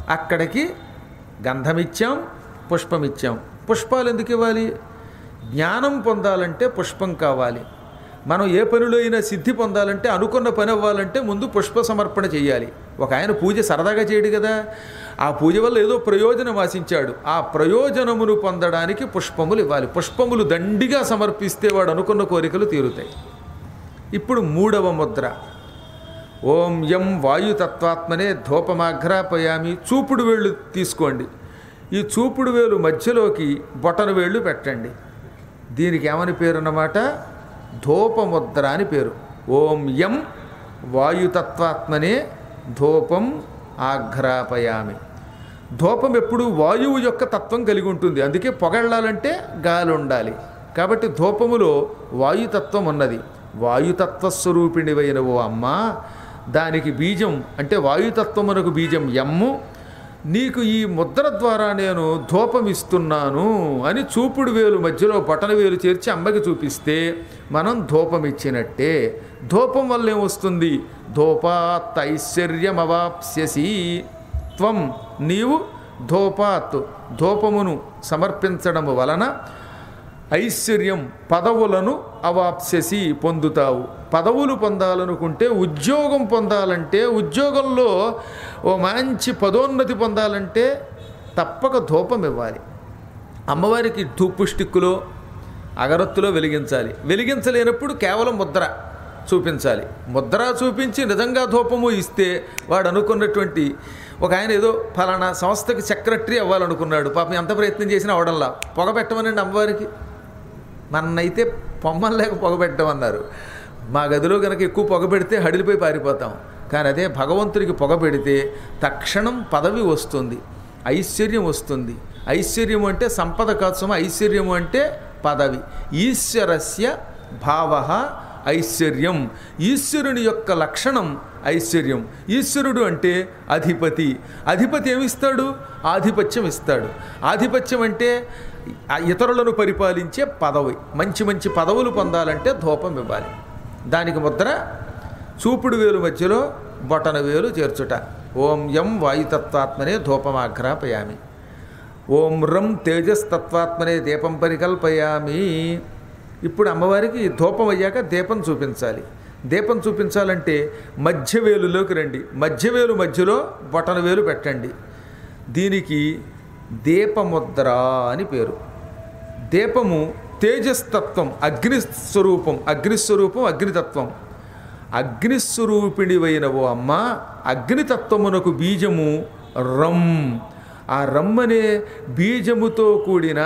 అక్కడికి గంధమిచ్చాం పుష్పమిచ్చాం పుష్పాలు ఎందుకు ఇవ్వాలి జ్ఞానం పొందాలంటే పుష్పం కావాలి మనం ఏ పనిలో అయినా సిద్ధి పొందాలంటే అనుకున్న పని అవ్వాలంటే ముందు పుష్ప సమర్పణ చేయాలి ఒక ఆయన పూజ సరదాగా చేయడు కదా ఆ పూజ వల్ల ఏదో ప్రయోజనం ఆశించాడు ఆ ప్రయోజనమును పొందడానికి పుష్పములు ఇవ్వాలి పుష్పములు దండిగా సమర్పిస్తే వాడు అనుకున్న కోరికలు తీరుతాయి ఇప్పుడు మూడవ ముద్ర ఓం యం వాయుతత్వాత్మనే ధూపమాఘ్రాపయామి చూపుడు వేళ్ళు తీసుకోండి ఈ చూపుడు వేలు మధ్యలోకి బొటన వేళ్ళు పెట్టండి దీనికి ఏమని పేరు అన్నమాట ధూపముద్ర అని పేరు ఓం యం వాయుతత్వాత్మనే ధూపం ఆఘ్రాపయామి ధూపం ఎప్పుడు వాయువు యొక్క తత్వం కలిగి ఉంటుంది అందుకే పొగళ్ళాలంటే గాలి ఉండాలి కాబట్టి ధూపములో వాయుతత్వం ఉన్నది వాయుతత్వ స్వరూపిణివైన ఓ అమ్మ దానికి బీజం అంటే వాయుతత్వమునకు బీజం ఎమ్ము నీకు ఈ ముద్ర ద్వారా నేను ధూపం ఇస్తున్నాను అని చూపుడు వేలు మధ్యలో బటన వేలు చేర్చి అమ్మకి చూపిస్తే మనం ధూపం ఇచ్చినట్టే ధూపం వల్ల ఏమొస్తుంది ధూపాత్ ఐశ్వర్యమవాప్స్యసి త్వం నీవు ధూపాత్ ధూపమును సమర్పించడము వలన ఐశ్వర్యం పదవులను అవాప్స్యసి పొందుతావు పదవులు పొందాలనుకుంటే ఉద్యోగం పొందాలంటే ఉద్యోగంలో ఓ మంచి పదోన్నతి పొందాలంటే తప్పక ధూపం ఇవ్వాలి అమ్మవారికి ధూపు స్టిక్కులో అగరత్తులో వెలిగించాలి వెలిగించలేనప్పుడు కేవలం ముద్ర చూపించాలి ముద్ర చూపించి నిజంగా ధూపము ఇస్తే వాడు అనుకున్నటువంటి ఒక ఆయన ఏదో ఫలానా సంస్థకి సెక్రటరీ అవ్వాలనుకున్నాడు పాపం ఎంత ప్రయత్నం చేసినా అవడంలా పొగ పెట్టమనండి అమ్మవారికి మన్నైతే పొమ్మలు లేక పొగ పెట్టమన్నారు మా గదిలో కనుక ఎక్కువ పొగ పెడితే హడిలిపోయి పారిపోతాం కానీ అదే భగవంతుడికి పొగ పెడితే తక్షణం పదవి వస్తుంది ఐశ్వర్యం వస్తుంది ఐశ్వర్యం అంటే సంపద కాదు సుమ ఐశ్వర్యం అంటే పదవి ఈశ్వరస్య భావ ఐశ్వర్యం ఈశ్వరుని యొక్క లక్షణం ఐశ్వర్యం ఈశ్వరుడు అంటే అధిపతి అధిపతి ఏమిస్తాడు ఆధిపత్యం ఇస్తాడు ఆధిపత్యం అంటే ఆ ఇతరులను పరిపాలించే పదవి మంచి మంచి పదవులు పొందాలంటే ధూపం ఇవ్వాలి దానికి ముద్ర చూపుడు వేలు మధ్యలో బొటన వేలు చేర్చుట ఓం యం వాయుతత్వాత్మనే ధూపమాఘ్రాపయామి ఓం రం తేజస్తత్వాత్మనే దీపం పరికల్పయామి ఇప్పుడు అమ్మవారికి ధూపం అయ్యాక దీపం చూపించాలి దీపం చూపించాలంటే మధ్య వేలులోకి రండి మధ్య వేలు మధ్యలో బొటన వేలు పెట్టండి దీనికి దీపముద్ర అని పేరు దీపము తేజస్తత్వం అగ్నిస్వరూపం అగ్నిస్వరూపం అగ్నితత్వం అగ్నిస్వరూపిణివైన ఓ అమ్మ అగ్నితత్వమునకు బీజము రమ్ ఆ రమ్ అనే బీజముతో కూడిన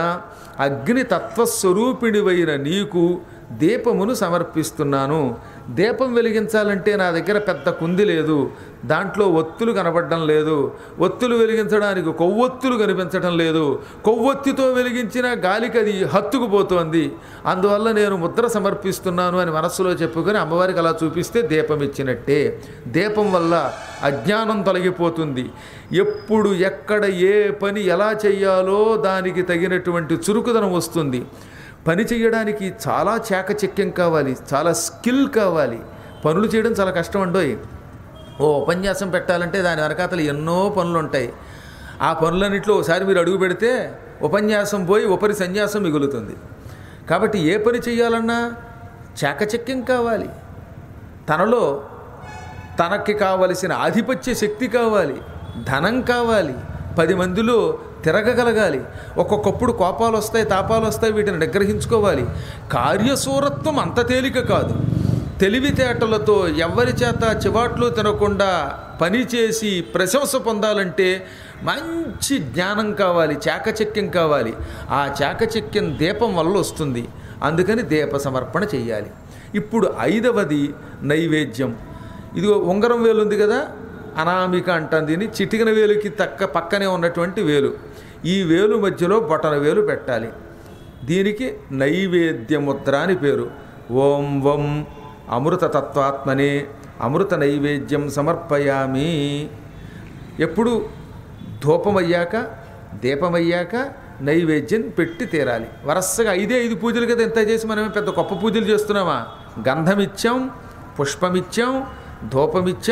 అగ్నితత్వస్వరూపిణివైన నీకు దీపమును సమర్పిస్తున్నాను దీపం వెలిగించాలంటే నా దగ్గర పెద్ద కుంది లేదు దాంట్లో ఒత్తులు కనపడడం లేదు ఒత్తులు వెలిగించడానికి కొవ్వొత్తులు కనిపించడం లేదు కొవ్వొత్తితో వెలిగించిన గాలికి అది హత్తుకుపోతోంది అందువల్ల నేను ముద్ర సమర్పిస్తున్నాను అని మనస్సులో చెప్పుకొని అమ్మవారికి అలా చూపిస్తే దీపం ఇచ్చినట్టే దీపం వల్ల అజ్ఞానం తొలగిపోతుంది ఎప్పుడు ఎక్కడ ఏ పని ఎలా చెయ్యాలో దానికి తగినటువంటి చురుకుదనం వస్తుంది పని చేయడానికి చాలా చాకచక్యం కావాలి చాలా స్కిల్ కావాలి పనులు చేయడం చాలా కష్టం అండోయ్ ఓ ఉపన్యాసం పెట్టాలంటే దాని వెనకాతలు ఎన్నో పనులు ఉంటాయి ఆ పనులన్నింటిలో ఒకసారి మీరు అడుగు పెడితే ఉపన్యాసం పోయి ఉపరి సన్యాసం మిగులుతుంది కాబట్టి ఏ పని చేయాలన్నా చాకచక్యం కావాలి తనలో తనకి కావలసిన ఆధిపత్య శక్తి కావాలి ధనం కావాలి పది మందిలో తిరగగలగాలి ఒక్కొక్కప్పుడు కోపాలు వస్తాయి తాపాలు వస్తాయి వీటిని నిగ్రహించుకోవాలి కార్యసూరత్వం అంత తేలిక కాదు తెలివితేటలతో ఎవరి చేత చివాట్లు తినకుండా పనిచేసి ప్రశంస పొందాలంటే మంచి జ్ఞానం కావాలి చాకచక్యం కావాలి ఆ చాకచక్యం దీపం వల్ల వస్తుంది అందుకని దీప సమర్పణ చెయ్యాలి ఇప్పుడు ఐదవది నైవేద్యం ఇదిగో ఉంగరం వేలు ఉంది కదా అనామిక అంటాం దీన్ని చిటికిన వేలుకి తక్క పక్కనే ఉన్నటువంటి వేలు ఈ వేలు మధ్యలో బొటన వేలు పెట్టాలి దీనికి నైవేద్యముద్ర అని పేరు ఓం వం అమృతతత్వాత్మనే అమృత నైవేద్యం సమర్పయామి ఎప్పుడు ధూపమయ్యాక దీపమయ్యాక నైవేద్యం పెట్టి తీరాలి వరసగా ఐదే ఐదు పూజలు కదా ఎంత చేసి మనమే పెద్ద గొప్ప పూజలు చేస్తున్నామా గంధమిచ్చాం పుష్పమిచ్చాం ధూపమిచ్చాం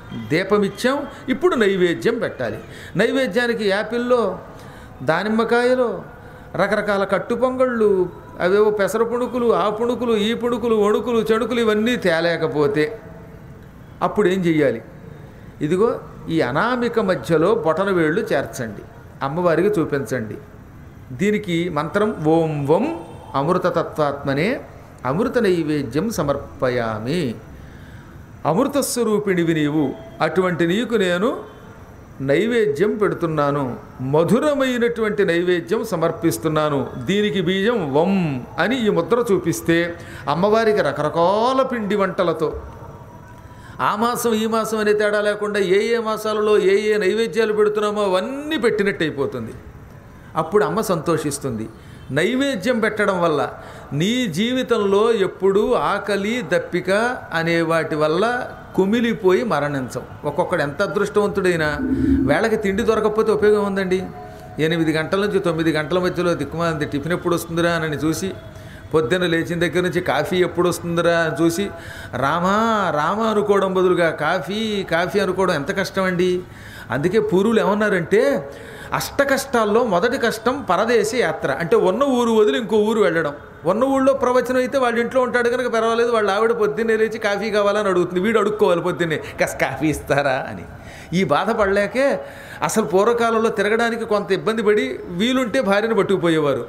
దీపమిచ్చాం ఇప్పుడు నైవేద్యం పెట్టాలి నైవేద్యానికి యాపిల్లో దానిమ్మకాయలు రకరకాల కట్టు పొంగళ్ళు అవేవో పెసర పుణుకులు ఆ పుణుకులు ఈ పుణుకులు వణుకులు చెణుకులు ఇవన్నీ తేలేకపోతే అప్పుడు ఏం చెయ్యాలి ఇదిగో ఈ అనామిక మధ్యలో బొటన వేళ్ళు చేర్చండి అమ్మవారికి చూపించండి దీనికి మంత్రం ఓం వం అమృతతత్వాత్మనే అమృత నైవేద్యం సమర్పయామి అమృత స్వరూపిణివి నీవు అటువంటి నీకు నేను నైవేద్యం పెడుతున్నాను మధురమైనటువంటి నైవేద్యం సమర్పిస్తున్నాను దీనికి బీజం వం అని ఈ ముద్ర చూపిస్తే అమ్మవారికి రకరకాల పిండి వంటలతో ఆ మాసం ఈ మాసం అనే తేడా లేకుండా ఏ ఏ మాసాలలో ఏ ఏ నైవేద్యాలు పెడుతున్నామో అవన్నీ పెట్టినట్టు అయిపోతుంది అప్పుడు అమ్మ సంతోషిస్తుంది నైవేద్యం పెట్టడం వల్ల నీ జీవితంలో ఎప్పుడూ ఆకలి దప్పిక అనే వాటి వల్ల కుమిలిపోయి మరణించం ఒక్కొక్కడు ఎంత అదృష్టవంతుడైనా వేళకి తిండి దొరకకపోతే ఉపయోగం ఉందండి ఎనిమిది గంటల నుంచి తొమ్మిది గంటల మధ్యలో దిక్కుమాలింది టిఫిన్ ఎప్పుడు వస్తుందిరా అని చూసి పొద్దున్న లేచిన దగ్గర నుంచి కాఫీ ఎప్పుడు వస్తుందిరా అని చూసి రామా రామ అనుకోవడం బదులుగా కాఫీ కాఫీ అనుకోవడం ఎంత కష్టం అండి అందుకే పూర్వులు ఏమన్నారంటే అష్ట కష్టాల్లో మొదటి కష్టం పరదేశ యాత్ర అంటే ఉన్న ఊరు వదిలి ఇంకో ఊరు వెళ్ళడం ఉన్న ఊళ్ళో ప్రవచనం అయితే వాళ్ళ ఇంట్లో ఉంటాడు కనుక పర్వాలేదు వాళ్ళ ఆవిడ పొద్దున్నే లేచి కాఫీ కావాలని అడుగుతుంది వీడు అడుక్కోవాలి పొద్దున్నే కాస్త కాఫీ ఇస్తారా అని ఈ బాధపడలేకే అసలు పూర్వకాలంలో తిరగడానికి కొంత ఇబ్బంది పడి వీలుంటే భార్యను పట్టుకుపోయేవారు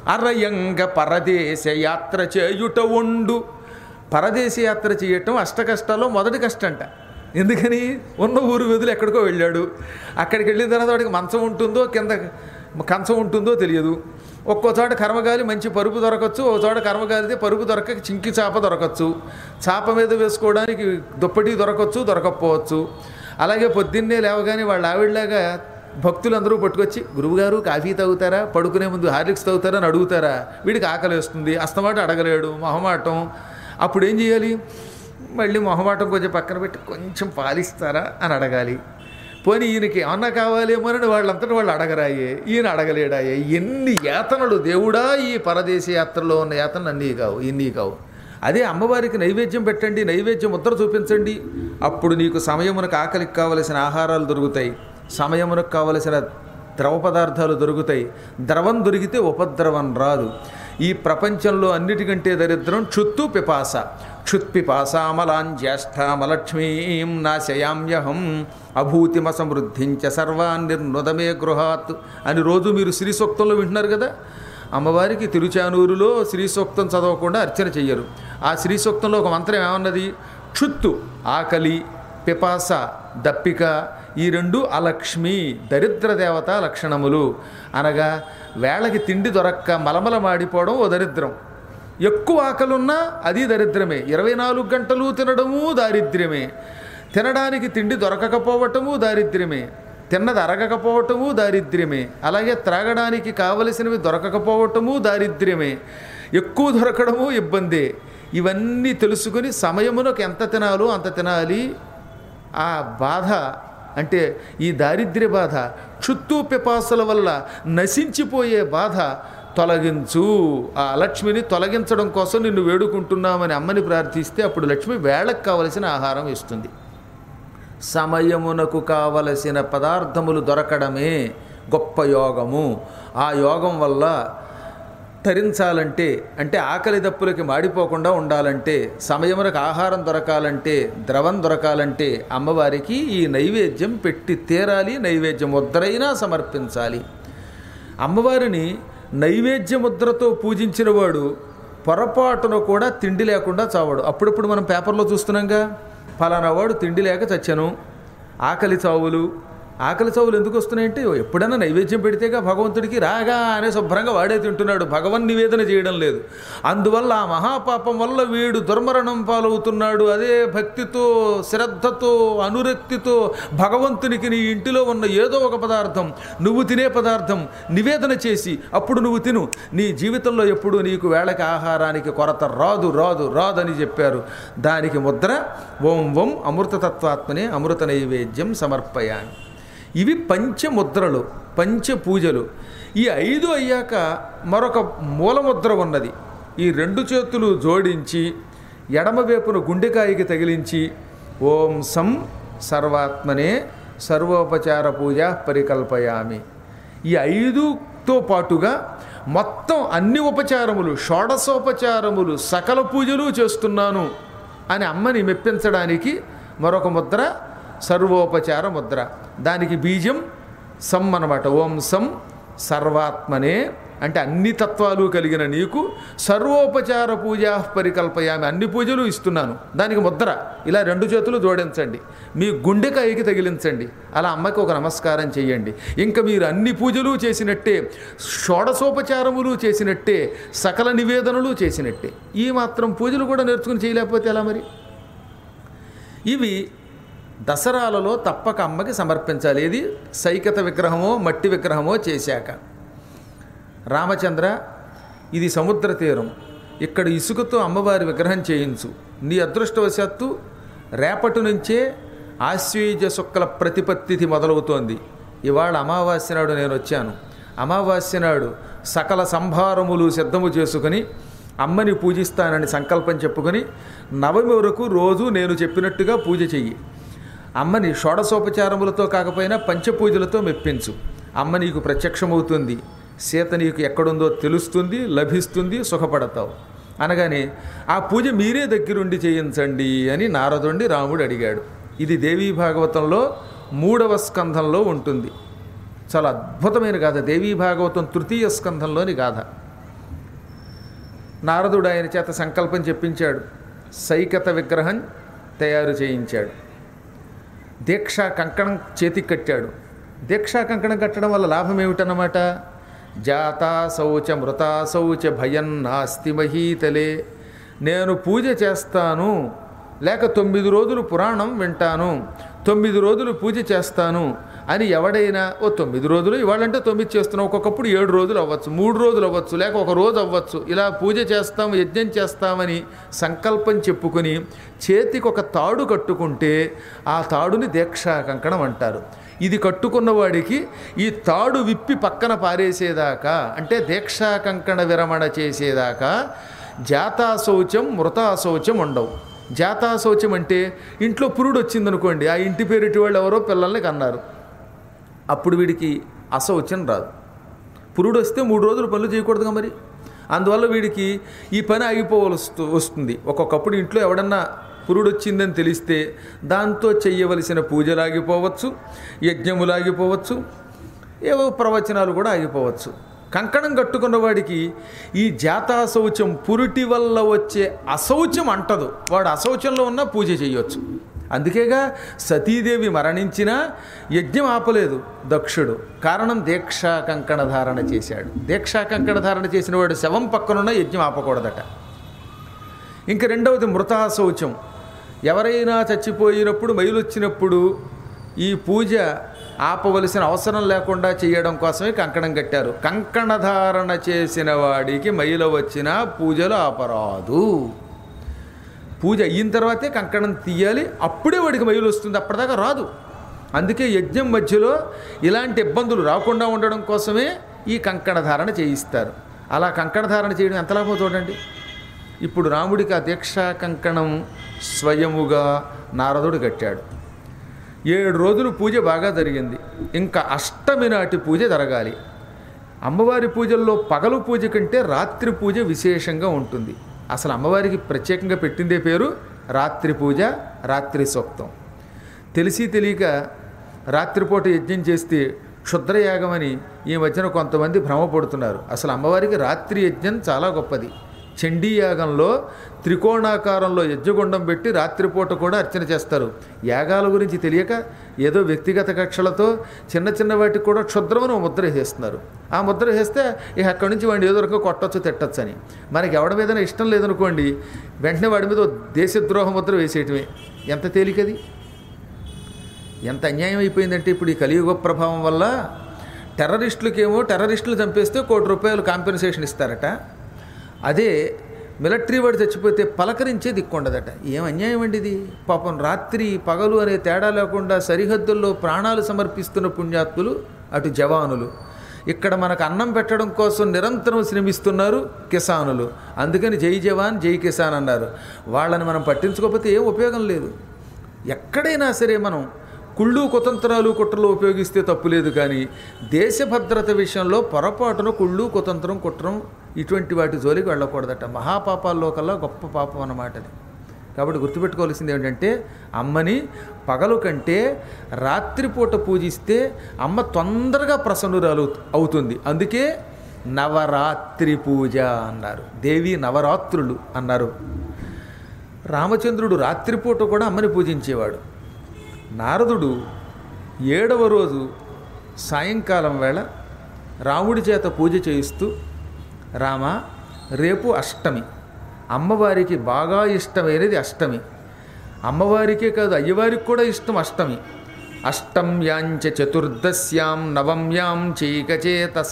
అరయంగ పరదేశ యాత్ర చేయుట ఉండు పరదేశ యాత్ర చేయటం అష్ట కష్టాల్లో మొదటి కష్టంట ఎందుకని ఉన్న ఊరు వదిలి ఎక్కడికో వెళ్ళాడు అక్కడికి వెళ్ళిన తర్వాత వాడికి మంచం ఉంటుందో కింద కంచం ఉంటుందో తెలియదు ఒక్కో చోట కర్మగాలి మంచి పరుపు దొరకచ్చు ఒక చోట కర్మగాలితే పరుపు దొరక చింకి చాప దొరకచ్చు చాప మీద వేసుకోవడానికి దుప్పటి దొరకచ్చు దొరకకపోవచ్చు అలాగే పొద్దున్నే లేవగానే వాళ్ళ ఆవిడలాగా భక్తులందరూ పట్టుకొచ్చి గురువుగారు కాఫీ తాగుతారా పడుకునే ముందు హార్లిక్స్ తాగుతారా అని అడుగుతారా వీడికి ఆకలి వేస్తుంది అస్తమాట అడగలేడు మొహమాటం అప్పుడు ఏం చేయాలి మళ్ళీ మొహమాటం కొంచెం పక్కన పెట్టి కొంచెం పాలిస్తారా అని అడగాలి పోనీ ఈయనకి ఏమన్నా కావాలేమోనని వాళ్ళంతటా వాళ్ళు అడగరాయే ఈయన అడగలేడాయే ఎన్ని యాతనలు దేవుడా ఈ పరదేశ యాత్రలో ఉన్న యాతనలు అన్నీ కావు ఇన్ని కావు అదే అమ్మవారికి నైవేద్యం పెట్టండి నైవేద్యం ముద్ర చూపించండి అప్పుడు నీకు సమయమునకు ఆకలికి కావలసిన ఆహారాలు దొరుకుతాయి సమయమునకు కావలసిన ద్రవ పదార్థాలు దొరుకుతాయి ద్రవం దొరికితే ఉపద్రవం రాదు ఈ ప్రపంచంలో అన్నిటికంటే దరిద్రం క్షుత్తు పిపాస క్షుత్పిపాసామలాం జ్యేష్ఠామలక్ష్మీం నాశయామ్యహం అభూతిమ సమృద్ధించ సర్వాన్ నిర్నుదమే గృహాత్ అని రోజు మీరు శ్రీ సూక్తంలో వింటున్నారు కదా అమ్మవారికి తిరుచానూరులో శ్రీ సూక్తం చదవకుండా అర్చన చెయ్యరు ఆ శ్రీ సూక్తంలో ఒక మంత్రం ఏమన్నది క్షుత్తు ఆకలి పిపాస దప్పిక ఈ రెండు అలక్ష్మి దరిద్ర దేవత లక్షణములు అనగా వేళకి తిండి దొరక్క మలమల మాడిపోవడం ఓ దరిద్రం ఎక్కువ ఆకలున్నా అది దరిద్రమే ఇరవై నాలుగు గంటలు తినడము దారిద్ర్యమే తినడానికి తిండి దొరకకపోవటము దారిద్ర్యమే తిన్నది అరగకపోవటము దారిద్ర్యమే అలాగే త్రాగడానికి కావలసినవి దొరకకపోవటము దారిద్ర్యమే ఎక్కువ దొరకడము ఇబ్బందే ఇవన్నీ తెలుసుకుని సమయమునకు ఎంత తినాలో అంత తినాలి ఆ బాధ అంటే ఈ దారిద్ర్య బాధ చుట్టూ పిపాసల వల్ల నశించిపోయే బాధ తొలగించు ఆ లక్ష్మిని తొలగించడం కోసం నిన్ను వేడుకుంటున్నామని అమ్మని ప్రార్థిస్తే అప్పుడు లక్ష్మి వేళకు కావలసిన ఆహారం ఇస్తుంది సమయమునకు కావలసిన పదార్థములు దొరకడమే గొప్ప యోగము ఆ యోగం వల్ల తరించాలంటే అంటే ఆకలి దప్పులకి మాడిపోకుండా ఉండాలంటే సమయమునకు ఆహారం దొరకాలంటే ద్రవం దొరకాలంటే అమ్మవారికి ఈ నైవేద్యం పెట్టి తీరాలి నైవేద్యం ముద్రైనా సమర్పించాలి అమ్మవారిని నైవేద్య ముద్రతో పూజించిన వాడు పొరపాటున కూడా తిండి లేకుండా చావడు అప్పుడప్పుడు మనం పేపర్లో చూస్తున్నాంగా ఫలానా వాడు తిండి లేక చచ్చాను ఆకలి చావులు ఆకలి చావులు ఎందుకు వస్తున్నాయంటే ఎప్పుడైనా నైవేద్యం పెడితేగా భగవంతుడికి రాగా అనే శుభ్రంగా వాడే తింటున్నాడు భగవన్ నివేదన చేయడం లేదు అందువల్ల ఆ మహాపాపం వల్ల వీడు దుర్మరణం పాలవుతున్నాడు అదే భక్తితో శ్రద్ధతో అనురక్తితో భగవంతునికి నీ ఇంటిలో ఉన్న ఏదో ఒక పదార్థం నువ్వు తినే పదార్థం నివేదన చేసి అప్పుడు నువ్వు తిను నీ జీవితంలో ఎప్పుడు నీకు వేళకి ఆహారానికి కొరత రాదు రాదు రాదని చెప్పారు దానికి ముద్ర ఓం ఓం అమృతతత్వాత్మనే అమృత నైవేద్యం సమర్పయామి ఇవి పంచముద్రలు పంచ పూజలు ఈ ఐదు అయ్యాక మరొక మూలముద్ర ఉన్నది ఈ రెండు చేతులు జోడించి ఎడమవైపున గుండెకాయకి తగిలించి ఓం సం సర్వాత్మనే సర్వోపచార పూజ పరికల్పయామి ఈ ఐదుతో పాటుగా మొత్తం అన్ని ఉపచారములు షోడశోపచారములు సకల పూజలు చేస్తున్నాను అని అమ్మని మెప్పించడానికి మరొక ముద్ర సర్వోపచార ముద్ర దానికి బీజం సం అన్నమాట ఓం సం సర్వాత్మనే అంటే అన్ని తత్వాలు కలిగిన నీకు సర్వోపచార పూజా పరికల్పయామి అన్ని పూజలు ఇస్తున్నాను దానికి ముద్ర ఇలా రెండు చేతులు జోడించండి మీ గుండెకాయకి తగిలించండి అలా అమ్మకి ఒక నమస్కారం చేయండి ఇంకా మీరు అన్ని పూజలు చేసినట్టే షోడశోపచారములు చేసినట్టే సకల నివేదనలు చేసినట్టే ఈ మాత్రం పూజలు కూడా నేర్చుకుని చేయలేకపోతే ఎలా మరి ఇవి దసరాలలో తప్పక అమ్మకి సమర్పించాలి ఇది సైకత విగ్రహమో మట్టి విగ్రహమో చేశాక రామచంద్ర ఇది సముద్ర తీరం ఇక్కడ ఇసుకతో అమ్మవారి విగ్రహం చేయించు నీ అదృష్టవశాత్తు రేపటి నుంచే ఆశ్వీజ శుక్ల ప్రతిపత్తిథి మొదలవుతోంది ఇవాళ అమావాస్య నాడు నేను వచ్చాను అమావాస్య నాడు సకల సంభారములు సిద్ధము చేసుకుని అమ్మని పూజిస్తానని సంకల్పం చెప్పుకొని నవమి వరకు రోజు నేను చెప్పినట్టుగా పూజ చెయ్యి అమ్మని షోడశోపచారములతో కాకపోయినా పంచపూజలతో మెప్పించు అమ్మ నీకు ప్రత్యక్షమవుతుంది సీత నీకు ఎక్కడుందో తెలుస్తుంది లభిస్తుంది సుఖపడతావు అనగానే ఆ పూజ మీరే దగ్గరుండి చేయించండి అని నారదుండి రాముడు అడిగాడు ఇది దేవీ భాగవతంలో మూడవ స్కంధంలో ఉంటుంది చాలా అద్భుతమైన గాథ దేవీ భాగవతం తృతీయ స్కంధంలోని గాథ నారదుడు ఆయన చేత సంకల్పం చెప్పించాడు సైకత విగ్రహం తయారు చేయించాడు దీక్షా కంకణం చేతికి కట్టాడు దీక్షా కంకణం కట్టడం వల్ల లాభం ఏమిటన్నమాట జాతా శౌచ మృతా శౌచ భయం నాస్తి మహీతలే నేను పూజ చేస్తాను లేక తొమ్మిది రోజులు పురాణం వింటాను తొమ్మిది రోజులు పూజ చేస్తాను అని ఎవడైనా ఓ తొమ్మిది రోజులు ఇవాళంటే తొమ్మిది చేస్తున్నాం ఒక్కొక్కప్పుడు ఏడు రోజులు అవ్వచ్చు మూడు రోజులు అవ్వచ్చు లేక ఒక రోజు అవ్వచ్చు ఇలా పూజ చేస్తాం యజ్ఞం చేస్తామని సంకల్పం చెప్పుకొని చేతికి ఒక తాడు కట్టుకుంటే ఆ తాడుని దీక్షా కంకణం అంటారు ఇది కట్టుకున్న వాడికి ఈ తాడు విప్పి పక్కన పారేసేదాకా అంటే దీక్షా కంకణ విరమణ చేసేదాకా జాతాశౌచం మృతాశౌచం ఉండవు జాతాశౌచం అంటే ఇంట్లో పురుడు వచ్చిందనుకోండి ఆ ఇంటి పేరిటి వాళ్ళు ఎవరో పిల్లల్ని కన్నారు అప్పుడు వీడికి అశౌచం రాదు పురుడు వస్తే మూడు రోజులు పనులు చేయకూడదుగా మరి అందువల్ల వీడికి ఈ పని ఆగిపోవలసి వస్తుంది ఒక్కొక్కప్పుడు ఇంట్లో ఎవడన్నా పురుడు వచ్చిందని తెలిస్తే దాంతో చెయ్యవలసిన పూజలు ఆగిపోవచ్చు యజ్ఞములు ఆగిపోవచ్చు ఏవో ప్రవచనాలు కూడా ఆగిపోవచ్చు కంకణం కట్టుకున్న వాడికి ఈ జాతాశౌచం పురుటి వల్ల వచ్చే అశౌచం అంటదు వాడు అశౌచంలో ఉన్న పూజ చేయొచ్చు అందుకేగా సతీదేవి మరణించినా యజ్ఞం ఆపలేదు దక్షుడు కారణం దీక్షా కంకణ ధారణ చేశాడు దీక్షా కంకణ ధారణ చేసిన వాడు శవం పక్కనున్న యజ్ఞం ఆపకూడదట ఇంక రెండవది మృతాశౌచం ఎవరైనా చచ్చిపోయినప్పుడు మైలొచ్చినప్పుడు ఈ పూజ ఆపవలసిన అవసరం లేకుండా చేయడం కోసమే కంకణం కట్టారు కంకణ ధారణ చేసిన వాడికి మైల వచ్చినా పూజలు ఆపరాదు పూజ అయిన తర్వాతే కంకణం తీయాలి అప్పుడే వాడికి మైలు వస్తుంది అప్పటిదాకా రాదు అందుకే యజ్ఞం మధ్యలో ఇలాంటి ఇబ్బందులు రాకుండా ఉండడం కోసమే ఈ కంకణ ధారణ చేయిస్తారు అలా కంకణ ధారణ చేయడం ఎంత లాభం చూడండి ఇప్పుడు రాముడికి ఆ దీక్షా కంకణం స్వయముగా నారదుడు కట్టాడు ఏడు రోజులు పూజ బాగా జరిగింది ఇంకా అష్టమి నాటి పూజ జరగాలి అమ్మవారి పూజల్లో పగలు పూజ కంటే రాత్రి పూజ విశేషంగా ఉంటుంది అసలు అమ్మవారికి ప్రత్యేకంగా పెట్టిందే పేరు రాత్రి పూజ రాత్రి సూక్తం తెలిసి తెలియక రాత్రిపూట యజ్ఞం చేస్తే క్షుద్రయాగం అని ఈ మధ్యన కొంతమంది భ్రమపడుతున్నారు అసలు అమ్మవారికి రాత్రి యజ్ఞం చాలా గొప్పది చండీ యాగంలో త్రికోణాకారంలో యజ్ఞగుండం పెట్టి రాత్రిపూట కూడా అర్చన చేస్తారు యాగాల గురించి తెలియక ఏదో వ్యక్తిగత కక్షలతో చిన్న చిన్న వాటికి కూడా క్షుద్రమని ముద్ర వేసేస్తున్నారు ఆ ముద్ర వేస్తే ఇక అక్కడి నుంచి వాడిని ఏదో రకంగా కొట్టచ్చు తిట్టచ్చు అని మనకి ఎవడి మీద ఇష్టం లేదనుకోండి వెంటనే వాడి మీద ఓ దేశద్రోహ ముద్ర వేసేయటమే ఎంత తేలికది ఎంత అన్యాయం అయిపోయిందంటే ఇప్పుడు ఈ కలియుగ ప్రభావం వల్ల టెర్రరిస్టులకేమో టెర్రరిస్టులు చంపేస్తే కోటి రూపాయలు కాంపెన్సేషన్ ఇస్తారట అదే మిలిటరీ వాడు చచ్చిపోతే పలకరించే దిక్కుండదట ఏం అన్యాయం అండి ఇది పాపం రాత్రి పగలు అనే తేడా లేకుండా సరిహద్దుల్లో ప్రాణాలు సమర్పిస్తున్న పుణ్యాత్ములు అటు జవానులు ఇక్కడ మనకు అన్నం పెట్టడం కోసం నిరంతరం శ్రమిస్తున్నారు కిసానులు అందుకని జై జవాన్ జై కిసాన్ అన్నారు వాళ్ళని మనం పట్టించుకోకపోతే ఏం ఉపయోగం లేదు ఎక్కడైనా సరే మనం కుళ్ళు కుతంత్రాలు కుట్రలు ఉపయోగిస్తే తప్పులేదు కానీ దేశ భద్రత విషయంలో పొరపాటున కుళ్ళు కుతంత్రం కుట్రం ఇటువంటి వాటి జోలికి వెళ్ళకూడదట మహాపాపాల్లో కల్లా గొప్ప పాపం అన్నమాట అది కాబట్టి గుర్తుపెట్టుకోవాల్సింది ఏంటంటే అమ్మని పగలు కంటే రాత్రిపూట పూజిస్తే అమ్మ తొందరగా ప్రసన్నురాలు అవుతుంది అందుకే నవరాత్రి పూజ అన్నారు దేవి నవరాత్రులు అన్నారు రామచంద్రుడు రాత్రిపూట కూడా అమ్మని పూజించేవాడు నారదుడు ఏడవ రోజు సాయంకాలం వేళ రాముడి చేత పూజ చేయిస్తూ రామ రేపు అష్టమి అమ్మవారికి బాగా ఇష్టమైనది అష్టమి అమ్మవారికే కాదు అయ్యవారికి కూడా ఇష్టం అష్టమి అష్టమ్యాంచ చతుర్దశ్యాం నవమ్యాం చైకచేతస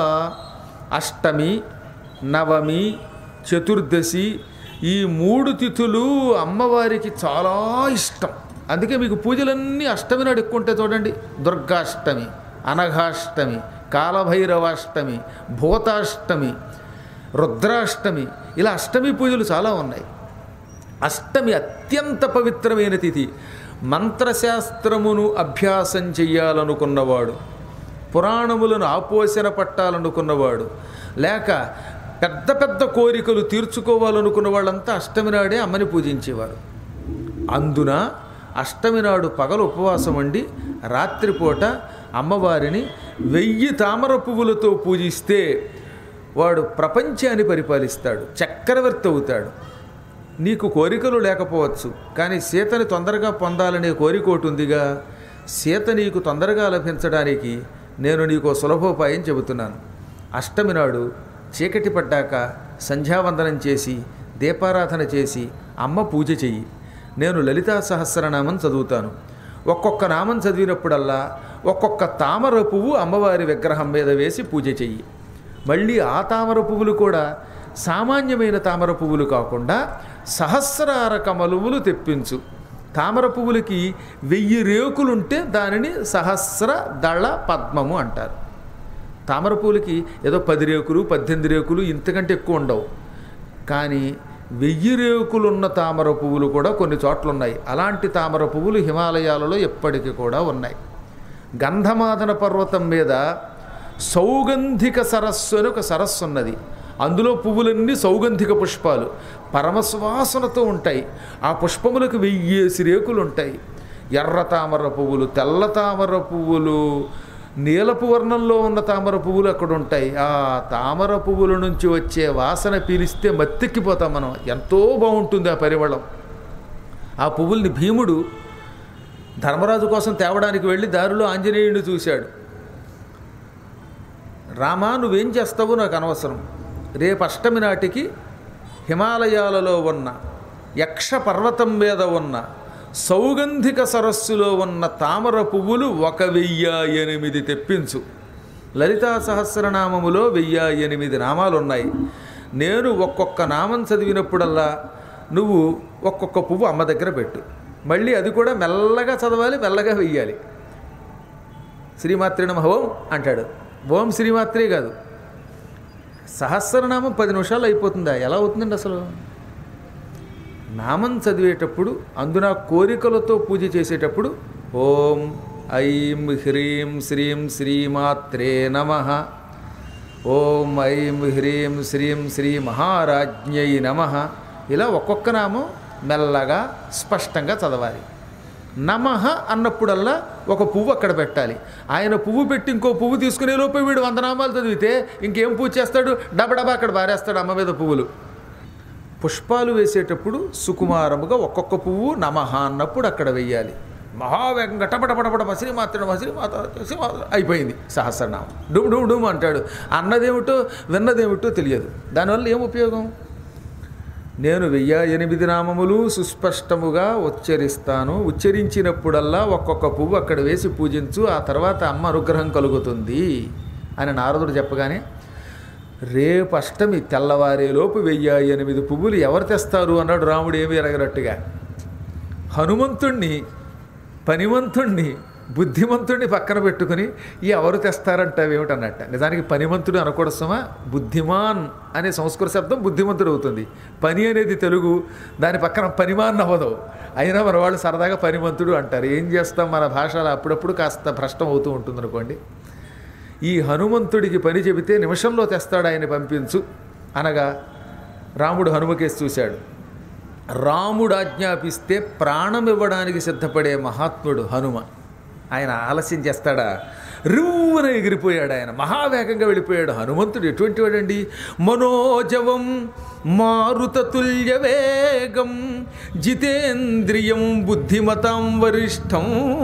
అష్టమి నవమి చతుర్దశి ఈ మూడు తిథులు అమ్మవారికి చాలా ఇష్టం అందుకే మీకు పూజలన్నీ అష్టమి నాడు ఎక్కువ ఉంటాయి చూడండి దుర్గాష్టమి అనఘాష్టమి కాలభైరవాష్టమి భూతాష్టమి రుద్రాష్టమి ఇలా అష్టమి పూజలు చాలా ఉన్నాయి అష్టమి అత్యంత పవిత్రమైన తిథి మంత్రశాస్త్రమును అభ్యాసం చెయ్యాలనుకున్నవాడు పురాణములను ఆపోషణ పట్టాలనుకున్నవాడు లేక పెద్ద పెద్ద కోరికలు తీర్చుకోవాలనుకున్న వాళ్ళంతా అష్టమి నాడే అమ్మని పూజించేవారు అందున అష్టమి నాడు పగలు ఉపవాసం వండి రాత్రిపూట అమ్మవారిని వెయ్యి తామర పువ్వులతో పూజిస్తే వాడు ప్రపంచాన్ని పరిపాలిస్తాడు చక్రవర్తి అవుతాడు నీకు కోరికలు లేకపోవచ్చు కానీ సీతని తొందరగా పొందాలనే కోరిక ఒకటి ఉందిగా సీత నీకు తొందరగా లభించడానికి నేను నీకు సులభోపాయం చెబుతున్నాను అష్టమి నాడు చీకటి పడ్డాక సంధ్యావందనం చేసి దీపారాధన చేసి అమ్మ పూజ చెయ్యి నేను లలితా సహస్రనామం చదువుతాను ఒక్కొక్క నామం చదివినప్పుడల్లా ఒక్కొక్క తామర పువ్వు అమ్మవారి విగ్రహం మీద వేసి పూజ చెయ్యి మళ్ళీ ఆ తామర పువ్వులు కూడా సామాన్యమైన తామర పువ్వులు కాకుండా సహస్రార కమలువులు తెప్పించు తామర పువ్వులకి వెయ్యి రేకులుంటే దానిని సహస్ర దళ పద్మము అంటారు తామర పువ్వులకి ఏదో పది రేకులు పద్దెనిమిది రేకులు ఇంతకంటే ఎక్కువ ఉండవు కానీ వెయ్యి రేకులున్న తామర పువ్వులు కూడా కొన్ని చోట్ల ఉన్నాయి అలాంటి తామర పువ్వులు హిమాలయాలలో ఎప్పటికీ కూడా ఉన్నాయి గంధమాదన పర్వతం మీద సౌగంధిక సరస్సు అని ఒక సరస్సు ఉన్నది అందులో పువ్వులన్నీ సౌగంధిక పుష్పాలు పరమశ్వాసనతో ఉంటాయి ఆ పుష్పములకు వెయ్యేసి రేకులు ఉంటాయి ఎర్ర తామర పువ్వులు తెల్ల తామర పువ్వులు నీలపు వర్ణంలో ఉన్న తామర పువ్వులు అక్కడ ఉంటాయి ఆ తామర పువ్వుల నుంచి వచ్చే వాసన పీలిస్తే మత్తెక్కిపోతాం మనం ఎంతో బాగుంటుంది ఆ పరిమళం ఆ పువ్వుల్ని భీముడు ధర్మరాజు కోసం తేవడానికి వెళ్ళి దారిలో ఆంజనేయుడిని చూశాడు రామా నువ్వేం చేస్తావో నాకు అనవసరం రేపు అష్టమి నాటికి హిమాలయాలలో ఉన్న యక్ష పర్వతం మీద ఉన్న సౌగంధిక సరస్సులో ఉన్న తామర పువ్వులు ఒక వెయ్యి ఎనిమిది తెప్పించు లలితా సహస్రనామములో వెయ్యి ఎనిమిది నామాలు ఉన్నాయి నేను ఒక్కొక్క నామం చదివినప్పుడల్లా నువ్వు ఒక్కొక్క పువ్వు అమ్మ దగ్గర పెట్టు మళ్ళీ అది కూడా మెల్లగా చదవాలి మెల్లగా వెయ్యాలి శ్రీమాత్రి నమ ఓం అంటాడు ఓం శ్రీమాత్రే కాదు సహస్రనామం పది నిమిషాలు అయిపోతుందా ఎలా అవుతుందండి అసలు నామం చదివేటప్పుడు అందున కోరికలతో పూజ చేసేటప్పుడు ఓం ఐం హ్రీం శ్రీం శ్రీమాత్రే నమ ఓం ఐం హ్రీం శ్రీం శ్రీ మహారాజ్ఞై నమ ఇలా ఒక్కొక్క నామం మెల్లగా స్పష్టంగా చదవాలి నమః అన్నప్పుడల్లా ఒక పువ్వు అక్కడ పెట్టాలి ఆయన పువ్వు పెట్టి ఇంకో పువ్వు తీసుకునే లోపే వీడు వంద నామాలు చదివితే ఇంకేం పూజ చేస్తాడు డబడబా అక్కడ బారేస్తాడు అమ్మ మీద పువ్వులు పుష్పాలు వేసేటప్పుడు సుకుమారముగా ఒక్కొక్క పువ్వు నమః అన్నప్పుడు అక్కడ వెయ్యాలి మహావేగంగా టపటపటపట శ్రీమాత్ర శ్రీమాత శ్రీమాత అయిపోయింది సహస్రనామం డుమ్ డుమ్ డుమ్ అంటాడు అన్నదేమిటో విన్నదేమిటో తెలియదు దానివల్ల ఏం ఉపయోగం నేను వెయ్యి ఎనిమిది నామములు సుస్పష్టముగా ఉచ్చరిస్తాను ఉచ్చరించినప్పుడల్లా ఒక్కొక్క పువ్వు అక్కడ వేసి పూజించు ఆ తర్వాత అమ్మ అనుగ్రహం కలుగుతుంది అని నారదుడు చెప్పగానే రేపు అష్టమి తెల్లవారేలోపు వెయ్యి ఎనిమిది పువ్వులు ఎవరు తెస్తారు అన్నాడు రాముడు ఏమీ ఎరగనట్టుగా హనుమంతుణ్ణి పనివంతుణ్ణి బుద్ధిమంతుడిని పక్కన పెట్టుకుని ఈ ఎవరు తెస్తారంటావు ఏమిటన్నట్ట నిజానికి పనిమంతుడు అనకూడసమా బుద్ధిమాన్ అనే సంస్కృత శబ్దం బుద్ధిమంతుడు అవుతుంది పని అనేది తెలుగు దాని పక్కన పనిమాన్ అవ్వదు అయినా మన వాళ్ళు సరదాగా పనిమంతుడు అంటారు ఏం చేస్తాం మన భాషలో అప్పుడప్పుడు కాస్త భ్రష్టం అవుతూ ఉంటుంది అనుకోండి ఈ హనుమంతుడికి పని చెబితే నిమిషంలో తెస్తాడు ఆయన పంపించు అనగా రాముడు హనుమకేసి చూశాడు రాముడు ఆజ్ఞాపిస్తే ప్రాణం ఇవ్వడానికి సిద్ధపడే మహాత్ముడు హనుమ ఆయన ఆలస్యం చేస్తాడా రివ్వున ఎగిరిపోయాడు ఆయన మహావేగంగా వెళ్ళిపోయాడు హనుమంతుడు ఎటువంటి వాడండి మనోజవం మారుతతుల్య వేగం జితేంద్రియం బుద్ధిమతాం వరిష్టం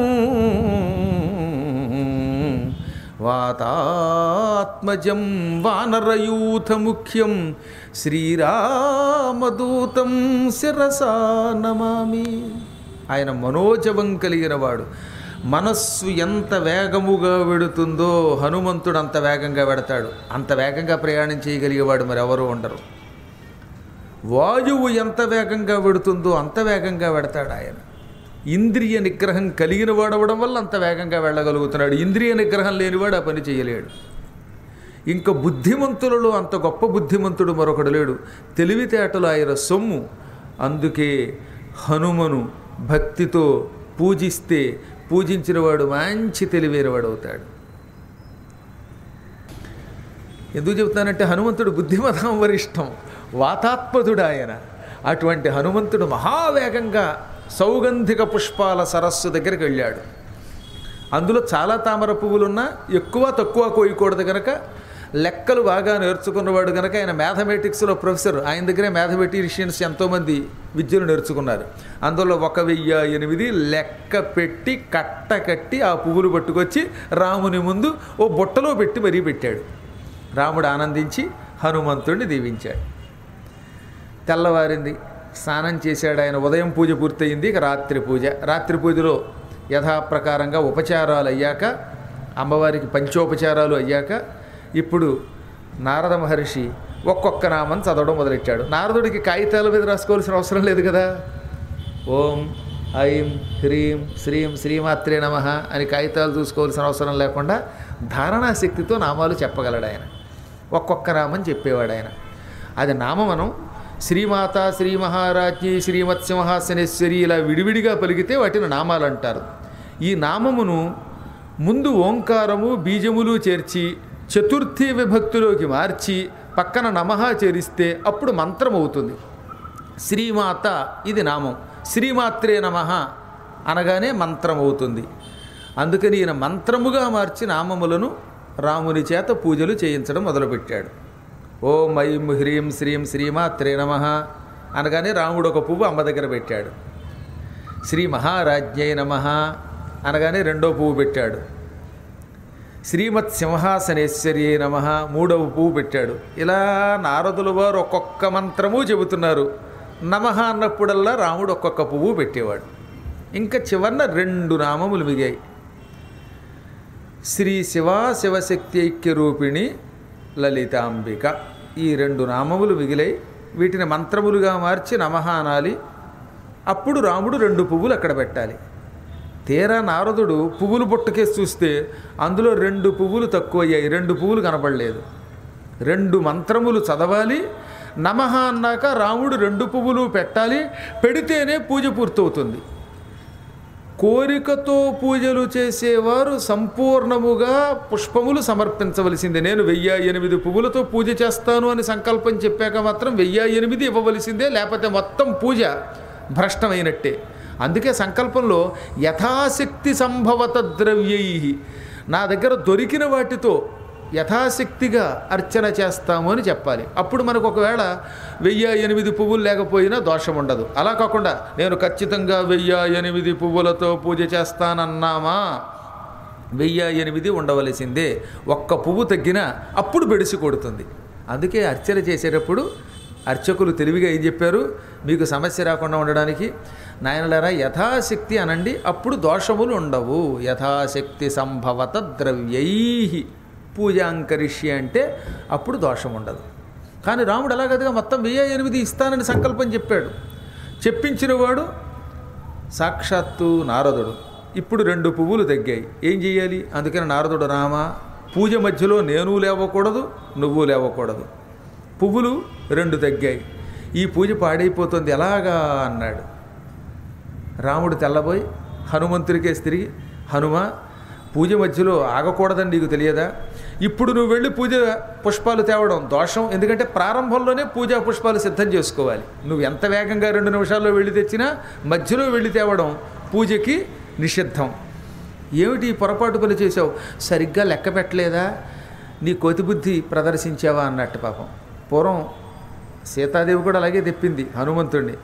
వాతాత్మజం వానరయూథ ముఖ్యం శ్రీరామదూతం శిరసా నమామి ఆయన మనోజవం కలిగిన వాడు మనస్సు ఎంత వేగముగా వెడుతుందో హనుమంతుడు అంత వేగంగా వెడతాడు అంత వేగంగా ప్రయాణం చేయగలిగేవాడు మరి ఎవరు ఉండరు వాయువు ఎంత వేగంగా వెడుతుందో అంత వేగంగా వెడతాడు ఆయన ఇంద్రియ నిగ్రహం కలిగిన వాడవడం వల్ల అంత వేగంగా వెళ్ళగలుగుతున్నాడు ఇంద్రియ నిగ్రహం లేనివాడు ఆ పని చేయలేడు ఇంకా బుద్ధిమంతులలో అంత గొప్ప బుద్ధిమంతుడు మరొకడు లేడు తెలివితేటలు ఆయన సొమ్ము అందుకే హనుమను భక్తితో పూజిస్తే పూజించినవాడు మంచి తెలివైనవాడు అవుతాడు ఎందుకు చెబుతానంటే హనుమంతుడు బుద్ధిమతం వరిష్టం వాతాత్మతుడు ఆయన అటువంటి హనుమంతుడు మహావేగంగా సౌగంధిక పుష్పాల సరస్సు దగ్గరికి వెళ్ళాడు అందులో చాలా తామర పువ్వులున్నా ఎక్కువ తక్కువ కోయకూడదు గనక లెక్కలు బాగా నేర్చుకున్నవాడు గనక ఆయన మ్యాథమెటిక్స్లో ప్రొఫెసర్ ఆయన దగ్గరే మ్యాథమెటిషియన్స్ ఎంతోమంది విద్యను నేర్చుకున్నారు అందులో ఒక వెయ్యి ఎనిమిది లెక్క పెట్టి కట్ట కట్టి ఆ పువ్వులు పట్టుకొచ్చి రాముని ముందు ఓ బుట్టలో పెట్టి మరీ పెట్టాడు రాముడు ఆనందించి హనుమంతుడిని దీవించాడు తెల్లవారింది స్నానం చేశాడు ఆయన ఉదయం పూజ పూర్తయింది ఇక రాత్రి పూజ రాత్రి పూజలో యథాప్రకారంగా ఉపచారాలు అయ్యాక అమ్మవారికి పంచోపచారాలు అయ్యాక ఇప్పుడు నారద మహర్షి ఒక్కొక్క నామం చదవడం మొదలెట్టాడు నారదుడికి కాగితాల మీద రాసుకోవాల్సిన అవసరం లేదు కదా ఓం ఐం హ్రీం శ్రీం శ్రీమాత్రే నమ అని కాగితాలు చూసుకోవాల్సిన అవసరం లేకుండా ధారణా శక్తితో నామాలు చెప్పగలడు ఆయన ఒక్కొక్క నామం చెప్పేవాడు ఆయన అది నామమనం శ్రీమాత శ్రీ మహారాజ్ఞి శ్రీమత్సింహాసనేశ్వరి ఇలా విడివిడిగా పలికితే వాటిని నామాలు అంటారు ఈ నామమును ముందు ఓంకారము బీజములు చేర్చి చతుర్థి విభక్తిలోకి మార్చి పక్కన నమః చేరిస్తే అప్పుడు మంత్రం అవుతుంది శ్రీమాత ఇది నామం శ్రీమాత్రే నమ అనగానే మంత్రం అవుతుంది అందుకని ఈయన మంత్రముగా మార్చి నామములను రాముని చేత పూజలు చేయించడం మొదలుపెట్టాడు ఓం ఐం హ్రీం శ్రీం శ్రీమాత్రే నమ అనగానే రాముడు ఒక పువ్వు అమ్మ దగ్గర పెట్టాడు శ్రీ మహారాజ్ఞై నమ అనగానే రెండో పువ్వు పెట్టాడు శ్రీమత్ సింహాసనేశ్వరి నమ మూడవ పువ్వు పెట్టాడు ఇలా నారదుల వారు ఒక్కొక్క మంత్రము చెబుతున్నారు నమ అన్నప్పుడల్లా రాముడు ఒక్కొక్క పువ్వు పెట్టేవాడు ఇంకా చివరన రెండు నామములు మిగాయి శ్రీ శివ శివశక్తి ఐక్య రూపిణి లలితాంబిక ఈ రెండు నామములు మిగిలాయి వీటిని మంత్రములుగా మార్చి నమః అనాలి అప్పుడు రాముడు రెండు పువ్వులు అక్కడ పెట్టాలి తీరా నారదుడు పువ్వులు బుట్టకేసి చూస్తే అందులో రెండు పువ్వులు తక్కువ అయ్యాయి రెండు పువ్వులు కనపడలేదు రెండు మంత్రములు చదవాలి నమః అన్నాక రాముడు రెండు పువ్వులు పెట్టాలి పెడితేనే పూజ పూర్తవుతుంది కోరికతో పూజలు చేసేవారు సంపూర్ణముగా పుష్పములు సమర్పించవలసిందే నేను వెయ్యి ఎనిమిది పువ్వులతో పూజ చేస్తాను అని సంకల్పం చెప్పాక మాత్రం వెయ్యి ఎనిమిది ఇవ్వవలసిందే లేకపోతే మొత్తం పూజ భ్రష్టమైనట్టే అందుకే సంకల్పంలో యథాశక్తి సంభవత ద్రవ్యై నా దగ్గర దొరికిన వాటితో యథాశక్తిగా అర్చన చేస్తాము అని చెప్పాలి అప్పుడు మనకు ఒకవేళ వెయ్యి ఎనిమిది పువ్వులు లేకపోయినా దోషం ఉండదు అలా కాకుండా నేను ఖచ్చితంగా వెయ్యి ఎనిమిది పువ్వులతో పూజ చేస్తానన్నామా వెయ్యి ఎనిమిది ఉండవలసిందే ఒక్క పువ్వు తగ్గినా అప్పుడు బెడిసి కొడుతుంది అందుకే అర్చన చేసేటప్పుడు అర్చకులు తెలివిగా ఏం చెప్పారు మీకు సమస్య రాకుండా ఉండడానికి నాయనలారా యథాశక్తి అనండి అప్పుడు దోషములు ఉండవు యథాశక్తి సంభవత ద్రవ్యై పూజాంకరిష్య అంటే అప్పుడు దోషం ఉండదు కానీ రాముడు అలాగదిగా మొత్తం వెయ్యి ఎనిమిది ఇస్తానని సంకల్పం చెప్పాడు చెప్పించిన వాడు సాక్షాత్తు నారదుడు ఇప్పుడు రెండు పువ్వులు తగ్గాయి ఏం చెయ్యాలి అందుకని నారదుడు రామ పూజ మధ్యలో నేను లేవకూడదు నువ్వు లేవకూడదు పువ్వులు రెండు తగ్గాయి ఈ పూజ పాడైపోతుంది ఎలాగా అన్నాడు రాముడు తెల్లబోయి హనుమంతుడికేసి తిరిగి హనుమ పూజ మధ్యలో ఆగకూడదని నీకు తెలియదా ఇప్పుడు నువ్వు వెళ్ళి పూజ పుష్పాలు తేవడం దోషం ఎందుకంటే ప్రారంభంలోనే పూజా పుష్పాలు సిద్ధం చేసుకోవాలి నువ్వు ఎంత వేగంగా రెండు నిమిషాల్లో వెళ్ళి తెచ్చినా మధ్యలో వెళ్ళి తేవడం పూజకి నిషిద్ధం ఏమిటి ఈ పొరపాటు పని చేసావు సరిగ్గా లెక్క పెట్టలేదా నీ కోతిబుద్ధి ప్రదర్శించావా అన్నట్టు పాపం పూర్వం సీతాదేవి కూడా అలాగే తెప్పింది హనుమంతుడిని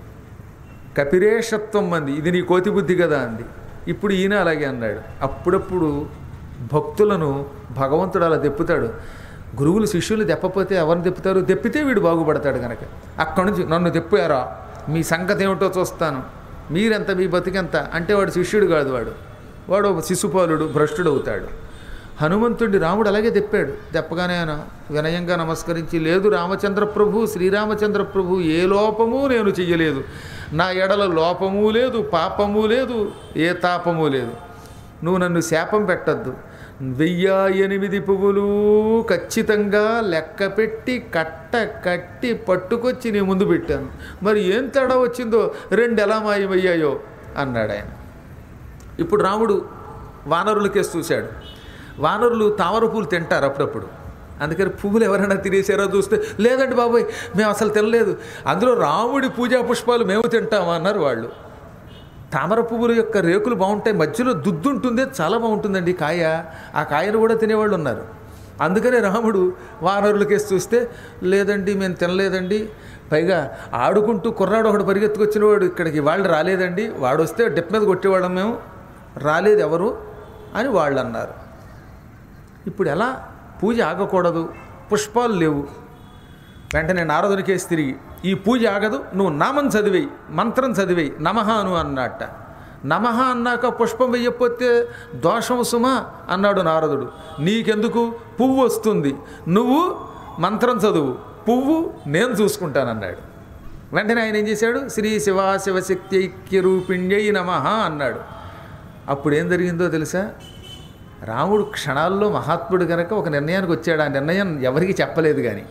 కపిరేషత్వం అంది ఇది నీ కోతి బుద్ధి కదా అంది ఇప్పుడు ఈయన అలాగే అన్నాడు అప్పుడప్పుడు భక్తులను భగవంతుడు అలా దెప్పుతాడు గురువులు శిష్యులు దెప్పపోతే ఎవరిని దెప్పుతారు దెప్పితే వీడు బాగుపడతాడు కనుక అక్కడి నుంచి నన్ను దెప్పారా మీ సంగతి ఏమిటో చూస్తాను మీరెంత మీ బతికెంత అంటే వాడు శిష్యుడు కాదు వాడు వాడు ఒక శిశుపాలుడు భ్రష్టుడు అవుతాడు హనుమంతుడిని రాముడు అలాగే తెప్పాడు తెప్పగానే ఆయన వినయంగా నమస్కరించి లేదు రామచంద్ర ప్రభు శ్రీరామచంద్ర ప్రభు ఏ లోపము నేను చెయ్యలేదు నా ఎడల లోపము లేదు పాపము లేదు ఏ తాపము లేదు నువ్వు నన్ను శాపం పెట్టద్దు వెయ్యి ఎనిమిది పువ్వులు ఖచ్చితంగా లెక్క పెట్టి కట్ట కట్టి పట్టుకొచ్చి నీ ముందు పెట్టాను మరి ఏం తేడా వచ్చిందో రెండు ఎలా మాయమయ్యాయో అన్నాడు ఆయన ఇప్పుడు రాముడు వానరులకేసి చూశాడు వానరులు తామర పూలు తింటారు అప్పుడప్పుడు అందుకని పువ్వులు ఎవరైనా తినేసారో చూస్తే లేదండి బాబాయ్ మేము అసలు తినలేదు అందులో రాముడి పూజా పుష్పాలు మేము తింటామా అన్నారు వాళ్ళు తామర పువ్వుల యొక్క రేకులు బాగుంటాయి మధ్యలో దుద్దు ఉంటుంది చాలా బాగుంటుందండి కాయ ఆ కాయను కూడా తినేవాళ్ళు ఉన్నారు అందుకనే రాముడు వానరులకేసి చూస్తే లేదండి మేము తినలేదండి పైగా ఆడుకుంటూ కుర్రాడు ఒకడు పరిగెత్తుకొచ్చిన వాడు ఇక్కడికి వాళ్ళు రాలేదండి వాడు వస్తే డెప్ మీద కొట్టేవాళ్ళం మేము రాలేదు ఎవరు అని వాళ్ళు అన్నారు ఇప్పుడు ఎలా పూజ ఆగకూడదు పుష్పాలు లేవు వెంటనే నారదునికేసి తిరిగి ఈ పూజ ఆగదు నువ్వు నామం చదివేయి మంత్రం చదివేయి నమః అను అన్నట్ట నమః అన్నాక పుష్పం వెయ్యకపోతే దోషం సుమా అన్నాడు నారదుడు నీకెందుకు పువ్వు వస్తుంది నువ్వు మంత్రం చదువు పువ్వు నేను చూసుకుంటానన్నాడు వెంటనే ఆయన ఏం చేశాడు శ్రీ శివా శివశక్తి ఐక్య రూపిణ్యై నమః అన్నాడు అప్పుడు ఏం జరిగిందో తెలుసా రాముడు క్షణాల్లో మహాత్ముడు కనుక ఒక నిర్ణయానికి వచ్చాడు ఆ నిర్ణయం ఎవరికి చెప్పలేదు కానీ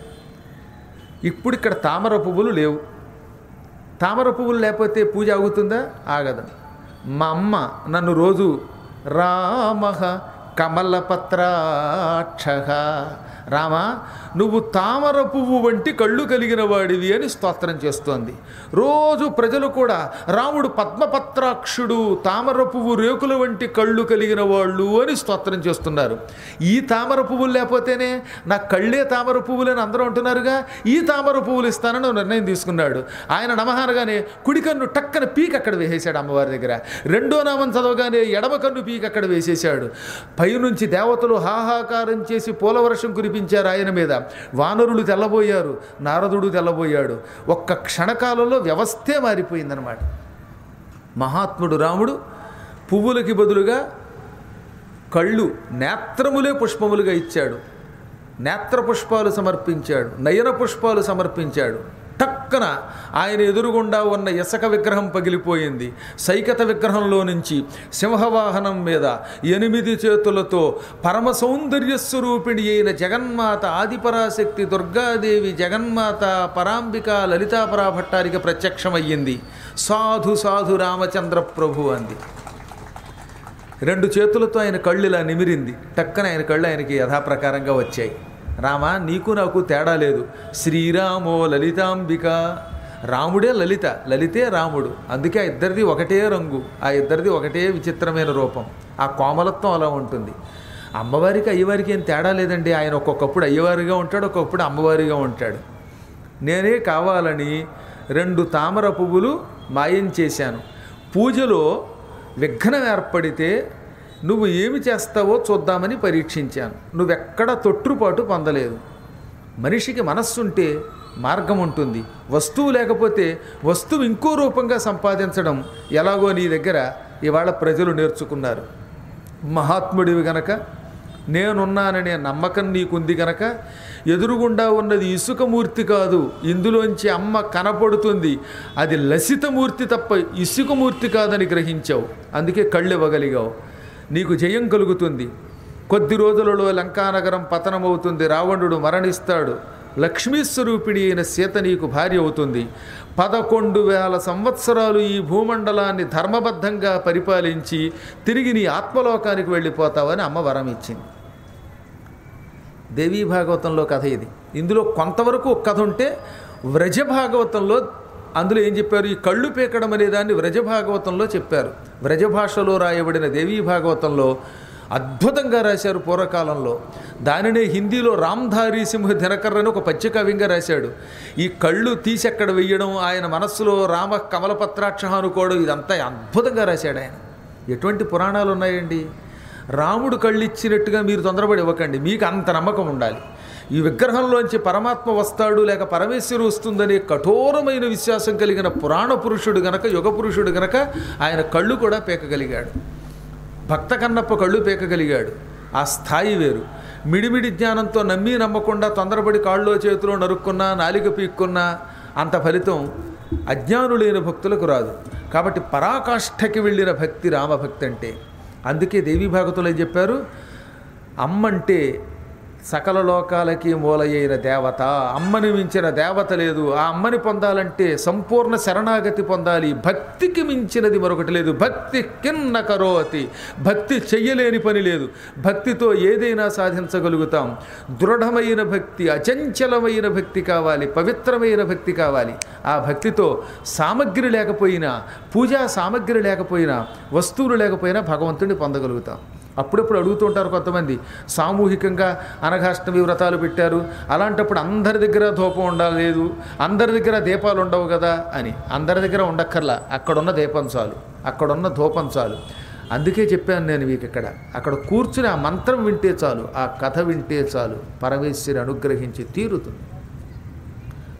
ఇప్పుడు ఇక్కడ తామర పువ్వులు లేవు తామర పువ్వులు లేకపోతే పూజ ఆగుతుందా ఆగదు మా అమ్మ నన్ను రోజు రామ కమలపత్రాక్ష రామ నువ్వు తామర పువ్వు వంటి కళ్ళు కలిగిన వాడివి అని స్తోత్రం చేస్తోంది రోజు ప్రజలు కూడా రాముడు పద్మపత్రాక్షుడు తామర పువ్వు రేకుల వంటి కళ్ళు కలిగిన వాళ్ళు అని స్తోత్రం చేస్తున్నారు ఈ తామర పువ్వులు లేకపోతేనే నా కళ్ళే తామర పువ్వులని అందరూ అంటున్నారుగా ఈ తామర పువ్వులు ఇస్తానని ఓ నిర్ణయం తీసుకున్నాడు ఆయన నమహానగానే కుడి కన్ను టక్కన పీక్ అక్కడ వేసేశాడు అమ్మవారి దగ్గర రెండో నామం చదవగానే ఎడమ కన్ను పీక్ అక్కడ వేసేశాడు పైనుంచి దేవతలు హాహాకారం చేసి పూలవర్షం కురిపించారు ఆయన మీద వానరులు తెల్లబోయారు నారదుడు తెల్లబోయాడు ఒక్క క్షణకాలంలో వ్యవస్థే మారిపోయిందనమాట మహాత్ముడు రాముడు పువ్వులకి బదులుగా కళ్ళు నేత్రములే పుష్పములుగా ఇచ్చాడు నేత్ర పుష్పాలు సమర్పించాడు నయన పుష్పాలు సమర్పించాడు టక్కన ఆయన ఎదురుగుండా ఉన్న ఇసక విగ్రహం పగిలిపోయింది సైకత విగ్రహంలో నుంచి సింహవాహనం మీద ఎనిమిది చేతులతో పరమ సౌందర్య స్వరూపిణి అయిన జగన్మాత ఆదిపరాశక్తి దుర్గాదేవి జగన్మాత పరాంబిక లలితాపరా భట్టారిక ప్రత్యక్షమయ్యింది సాధు సాధు రామచంద్ర ప్రభు అంది రెండు చేతులతో ఆయన కళ్ళు ఇలా నిమిరింది టక్కన ఆయన కళ్ళు ఆయనకి యథాప్రకారంగా వచ్చాయి రామా నీకు నాకు తేడా లేదు శ్రీరామో లలితాంబిక రాముడే లలిత లలితే రాముడు అందుకే ఆ ఇద్దరిది ఒకటే రంగు ఆ ఇద్దరిది ఒకటే విచిత్రమైన రూపం ఆ కోమలత్వం అలా ఉంటుంది అమ్మవారికి అయ్యవారికి ఏం తేడా లేదండి ఆయన ఒక్కొక్కప్పుడు అయ్యవారిగా ఉంటాడు ఒక్కొక్కప్పుడు అమ్మవారిగా ఉంటాడు నేనే కావాలని రెండు తామర పువ్వులు మాయం చేశాను పూజలో విఘ్నం ఏర్పడితే నువ్వు ఏమి చేస్తావో చూద్దామని పరీక్షించాను నువ్వెక్కడ తొట్టుపాటు పొందలేదు మనిషికి మనస్సుంటే మార్గం ఉంటుంది వస్తువు లేకపోతే వస్తువు ఇంకో రూపంగా సంపాదించడం ఎలాగో నీ దగ్గర ఇవాళ ప్రజలు నేర్చుకున్నారు మహాత్ముడివి గనక నేనున్నాననే నమ్మకం నీకుంది గనక ఎదురుగుండా ఉన్నది ఇసుకమూర్తి కాదు ఇందులోంచి అమ్మ కనపడుతుంది అది లసితమూర్తి తప్ప ఇసుకమూర్తి కాదని గ్రహించావు అందుకే కళ్ళు ఇవ్వగలిగావు నీకు జయం కలుగుతుంది కొద్ది రోజులలో లంకానగరం పతనమవుతుంది రావణుడు మరణిస్తాడు లక్ష్మీస్వరూపిణి అయిన సీత నీకు భార్య అవుతుంది పదకొండు వేల సంవత్సరాలు ఈ భూమండలాన్ని ధర్మబద్ధంగా పరిపాలించి తిరిగి నీ ఆత్మలోకానికి వెళ్ళిపోతావని అమ్మ వరం ఇచ్చింది దేవీ భాగవతంలో కథ ఇది ఇందులో కొంతవరకు ఒక కథ ఉంటే వ్రజ భాగవతంలో అందులో ఏం చెప్పారు ఈ కళ్ళు పీకడం అనే దాన్ని వ్రజ భాగవతంలో చెప్పారు వ్రజ భాషలో రాయబడిన దేవీ భాగవతంలో అద్భుతంగా రాశారు పూర్వకాలంలో దానినే హిందీలో రామ్ధారి సింహ దినకర్ అని ఒక పద్యకావ్యంగా రాశాడు ఈ కళ్ళు తీసి అక్కడ వెయ్యడం ఆయన మనస్సులో రామ కమలపత్రాక్ష అనుకోవడం ఇదంతా అద్భుతంగా రాశాడు ఆయన ఎటువంటి పురాణాలు ఉన్నాయండి రాముడు కళ్ళు ఇచ్చినట్టుగా మీరు తొందరపడి ఇవ్వకండి మీకు అంత నమ్మకం ఉండాలి ఈ విగ్రహంలోంచి పరమాత్మ వస్తాడు లేక పరమేశ్వరు వస్తుందనే కఠోరమైన విశ్వాసం కలిగిన పురాణ పురుషుడు గనక యుగ పురుషుడు గనక ఆయన కళ్ళు కూడా పీకగలిగాడు భక్త కన్నప్ప కళ్ళు పీకగలిగాడు ఆ స్థాయి వేరు మిడిమిడి జ్ఞానంతో నమ్మి నమ్మకుండా తొందరపడి కాళ్ళలో చేతిలో నరుక్కున్నా నాలిక పీక్కున్నా అంత ఫలితం అజ్ఞానులైన భక్తులకు రాదు కాబట్టి పరాకాష్ఠకి వెళ్ళిన భక్తి రామభక్తి అంటే అందుకే దేవీ భాగతులు ఏం చెప్పారు అమ్మంటే సకల లోకాలకి మూలయైన దేవత అమ్మని మించిన దేవత లేదు ఆ అమ్మని పొందాలంటే సంపూర్ణ శరణాగతి పొందాలి భక్తికి మించినది మరొకటి లేదు భక్తి కిన్న కరోతి భక్తి చెయ్యలేని పని లేదు భక్తితో ఏదైనా సాధించగలుగుతాం దృఢమైన భక్తి అచంచలమైన భక్తి కావాలి పవిత్రమైన భక్తి కావాలి ఆ భక్తితో సామగ్రి లేకపోయినా పూజా సామగ్రి లేకపోయినా వస్తువులు లేకపోయినా భగవంతుడిని పొందగలుగుతాం అప్పుడప్పుడు అడుగుతూ ఉంటారు కొంతమంది సామూహికంగా అనఘాష్టమి వ్రతాలు పెట్టారు అలాంటప్పుడు అందరి దగ్గర ధూపం ఉండలేదు అందరి దగ్గర దీపాలు ఉండవు కదా అని అందరి దగ్గర ఉండక్కర్లా అక్కడున్న దీపం చాలు అక్కడున్న ధూపం చాలు అందుకే చెప్పాను నేను మీకు ఇక్కడ అక్కడ కూర్చుని ఆ మంత్రం వింటే చాలు ఆ కథ వింటే చాలు పరమేశ్వరి అనుగ్రహించి తీరుతుంది